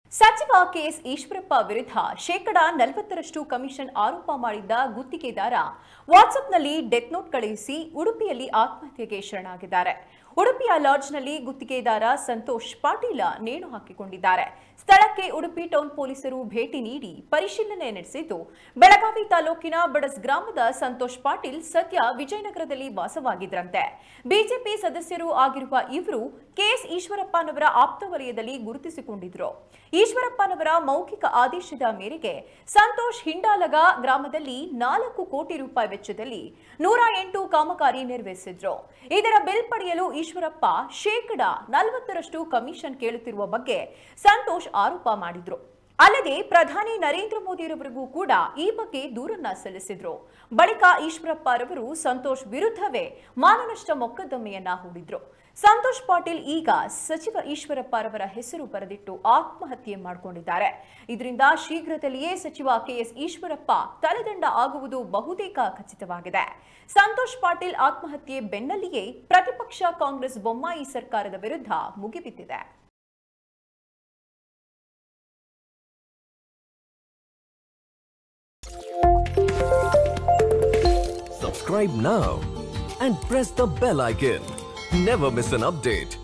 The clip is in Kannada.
ಸಚಿವ ಕೆಎಸ್ ಈಶ್ವರಪ್ಪ ವಿರುದ್ಧ ಶೇಕಡ ನಲವತ್ತರಷ್ಟು ಕಮಿಷನ್ ಆರೋಪ ಮಾಡಿದ್ದ ಗುತ್ತಿಗೆದಾರ ವಾಟ್ಸ್ಆಪ್ನಲ್ಲಿ ಡೆತ್ ನೋಟ್ ಕಳುಹಿಸಿ ಉಡುಪಿಯಲ್ಲಿ ಆತ್ಮಹತ್ಯೆಗೆ ಶರಣಾಗಿದ್ದಾರೆ ಉಡುಪಿಯ ಲಾಡ್ಜ್ನಲ್ಲಿ ಗುತ್ತಿಗೆದಾರ ಸಂತೋಷ್ ಪಾಟೀಲ ನೇಣು ಹಾಕಿಕೊಂಡಿದ್ದಾರೆ ಸ್ಥಳಕ್ಕೆ ಉಡುಪಿ ಟೌನ್ ಪೊಲೀಸರು ಭೇಟಿ ನೀಡಿ ಪರಿಶೀಲನೆ ನಡೆಸಿದ್ದು ಬೆಳಗಾವಿ ತಾಲೂಕಿನ ಬಡಸ್ ಗ್ರಾಮದ ಸಂತೋಷ್ ಪಾಟೀಲ್ ಸದ್ಯ ವಿಜಯನಗರದಲ್ಲಿ ವಾಸವಾಗಿದ್ರಂತೆ ಬಿಜೆಪಿ ಸದಸ್ಯರು ಆಗಿರುವ ಇವರು ಕೆಎಸ್ ಈಶ್ವರಪ್ಪನವರ ಆಪ್ತ ವಲಯದಲ್ಲಿ ಗುರುತಿಸಿಕೊಂಡಿದ್ರು ಈಶ್ವರಪ್ಪನವರ ಮೌಖಿಕ ಆದೇಶದ ಮೇರೆಗೆ ಸಂತೋಷ್ ಹಿಂಡಾಲಗ ಗ್ರಾಮದಲ್ಲಿ ನಾಲ್ಕು ಕೋಟಿ ರೂಪಾಯಿ ವೆಚ್ಚದಲ್ಲಿ ನೂರ ಎಂಟು ಕಾಮಗಾರಿ ನಿರ್ವಹಿಸಿದ್ರು ಇದರ ಬಿಲ್ ಪಡೆಯಲು ಈಶ್ವರಪ್ಪ ಶೇಕಡ ನಲವತ್ತರಷ್ಟು ಕಮಿಷನ್ ಕೇಳುತ್ತಿರುವ ಬಗ್ಗೆ ಸಂತೋಷ್ ಆರೋಪ ಮಾಡಿದ್ರು ಅಲ್ಲದೆ ಪ್ರಧಾನಿ ನರೇಂದ್ರ ಮೋದಿರವರಿಗೂ ಕೂಡ ಈ ಬಗ್ಗೆ ದೂರನ್ನ ಸಲ್ಲಿಸಿದ್ರು ಬಳಿಕ ಈಶ್ವರಪ್ಪ ರವರು ಸಂತೋಷ್ ವಿರುದ್ಧವೇ ಮಾನನಷ್ಟ ಮೊಕದ್ದಮೆಯನ್ನ ಹೂಡಿದ್ರು ಸಂತೋಷ್ ಪಾಟೀಲ್ ಈಗ ಸಚಿವ ಈಶ್ವರಪ್ಪ ರವರ ಹೆಸರು ಬರೆದಿಟ್ಟು ಆತ್ಮಹತ್ಯೆ ಮಾಡಿಕೊಂಡಿದ್ದಾರೆ ಇದರಿಂದ ಶೀಘ್ರದಲ್ಲಿಯೇ ಸಚಿವ ಕೆಎಸ್ ಈಶ್ವರಪ್ಪ ತಲೆದಂಡ ಆಗುವುದು ಬಹುತೇಕ ಖಚಿತವಾಗಿದೆ ಸಂತೋಷ್ ಪಾಟೀಲ್ ಆತ್ಮಹತ್ಯೆ ಬೆನ್ನಲ್ಲಿಯೇ ಪ್ರತಿಪಕ್ಷ ಕಾಂಗ್ರೆಸ್ ಬೊಮ್ಮಾಯಿ ಸರ್ಕಾರದ ವಿರುದ್ಧ ಮುಗಿಬಿದ್ದಿದೆ Subscribe now and press the bell icon. Never miss an update.